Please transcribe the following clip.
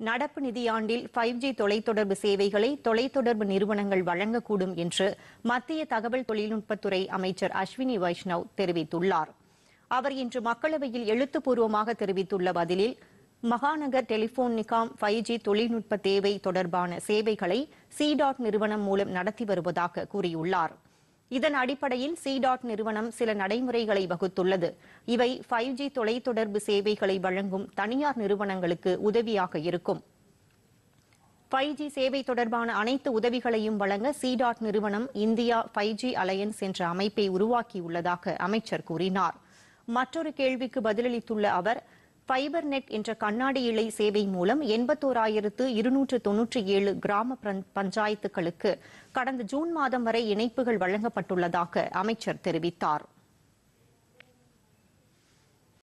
நடப்பு நிதியாண்டில் five G தொலைத்தொடர்பு சேவைகளை தொலைத்தொடர்பு நிறுவனங்கள் வழங்கக்கூடும் என்று மத்திய தகவல் தொழில்நுட்பத்துறை அமைச்சர் அஸ்வினி வைஷ்ணவ் தெரிவித்துள்ளார் அவர் இன்று மக்களவையில் எழுத்துப்பூர்வமாக தெரிவித்துள்ள பதிலில் Mahanagar telephone Nigam five G தொழில்நுட்ப தேவை தொடர்பான சேவைகளை சி டாட் நிறுவனம் மூலம் நடத்தி வருவதாக கூறியுள்ளார் இதன் அடிப்படையில் சி டாட் நிறுவனம் சில நடைமுறைகளை வகுத்துள்ளது இவை ஃபைவ் ஜி தொலைத்தொடர்பு சேவைகளை வழங்கும் தனியார் நிறுவனங்களுக்கு உதவியாக இருக்கும் ஃபைவ் ஜி சேவை தொடர்பான அனைத்து உதவிகளையும் வழங்க சி டாட் நிறுவனம் இந்தியா ஃபைவ் ஜி அலையன்ஸ் என்ற அமைப்பை உருவாக்கியுள்ளதாக அமைச்சர் கூறினார் மற்றொரு கேள்விக்கு பதிலளித்துள்ள அவர் ஃபைபர் நெட் என்ற கண்ணாடி இழை சேவை மூலம் எண்பத்தோராயிரத்து இருநூற்று தொன்னூற்றி ஏழு கிராம பஞ்- பஞ்சாயத்துகளுக்கு கடந்த ஜூன் மாதம் வரை இணைப்புகள் வழங்கப்பட்டுள்ளதாக அமைச்சர் தெரிவித்தார்